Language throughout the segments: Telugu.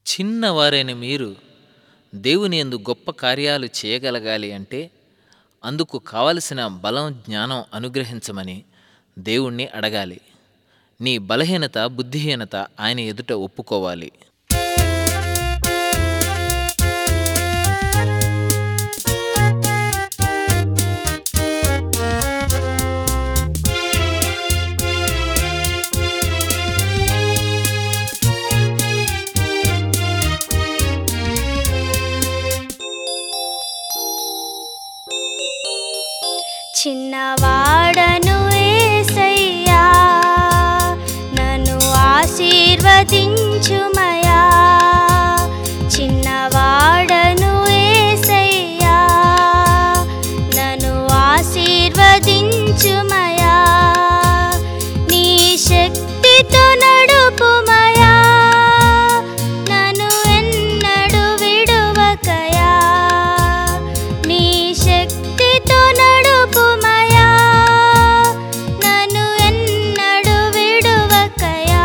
చిన్నవారైన మీరు దేవుని యందు గొప్ప కార్యాలు చేయగలగాలి అంటే అందుకు కావలసిన బలం జ్ఞానం అనుగ్రహించమని దేవుణ్ణి అడగాలి నీ బలహీనత బుద్ధిహీనత ఆయన ఎదుట ఒప్పుకోవాలి చిన్నవాడను ఏసయ్యా నన్ను ఆశీర్వదించుమయా చిన్నవాడను ఏసయ్యా నన్ను ఆశీర్వదించుమయా నీ శక్తితో నడుపుమయా నన్ను ఎన్నడు విడువకయా నీ శక్తితో నడుపుమయా నన్ను ఎన్నడు విడువకయా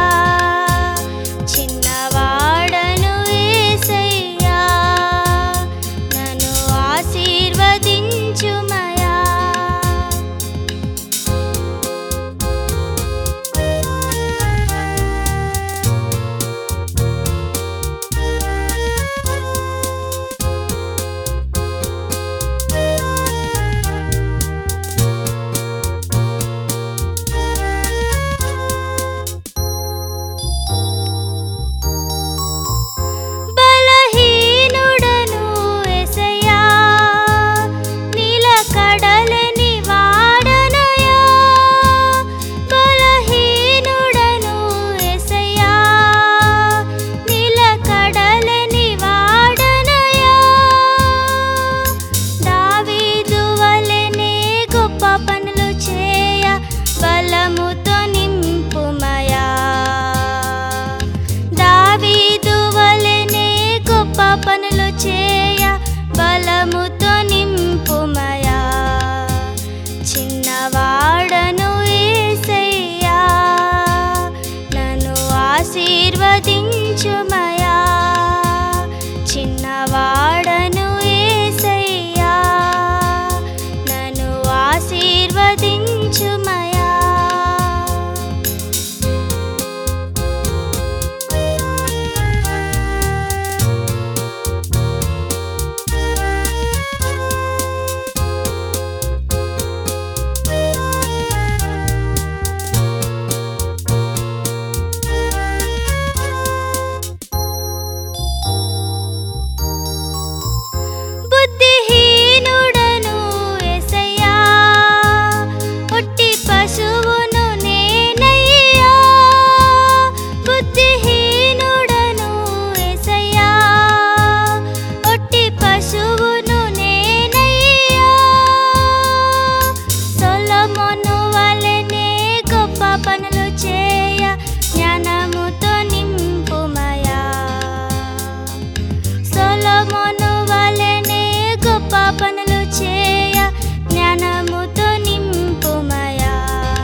చిన్నవాడను ఏసయ్యా నన్ను ఆశీర్వదించుమయా బలహీనుడను యేసయ్యా నిలకడలేని వాడనయా బలహీనుడను యేసయ్యా నిలకడలేని వాడనయా దావీదు వలెనే గొప్ప పనులు చేయ బలముతో నింపుమయా దావీదు వలెనే గొప్ప పనులు చేయ బలముతో నింపుమయా చిన్నవాడను ఏసయ్యా నన్ను ఆశీర్వదించుమయా చిన్నవాడను ఏసయ్యా నన్ను ఆశీర్వదించుమయా బుద్ధిహీనుడను యేసయ్యా ఒట్టి పశువును నేనయ్యా బుద్ధిహీనుడను యేసయ్యా ఒట్టి పశువును నేనయ్యా సొలొమోను వలెనే గొప్ప పనులు చేయ జ్ఞానముతో నింపుమయా సొలొమోను వలెనే గొప్ప పనులు చేయ జ్ఞానముతో నింపుమయా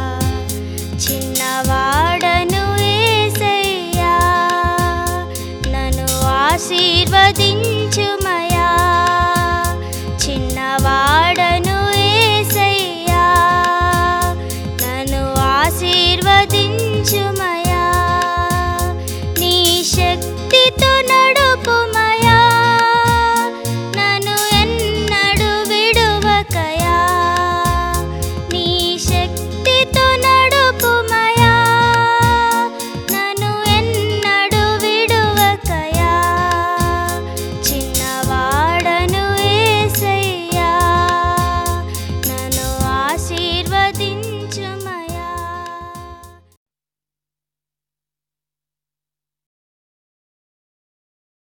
చిన్నవాడను ఏసయ్యా నన్ను ఆశీర్వదించుమయా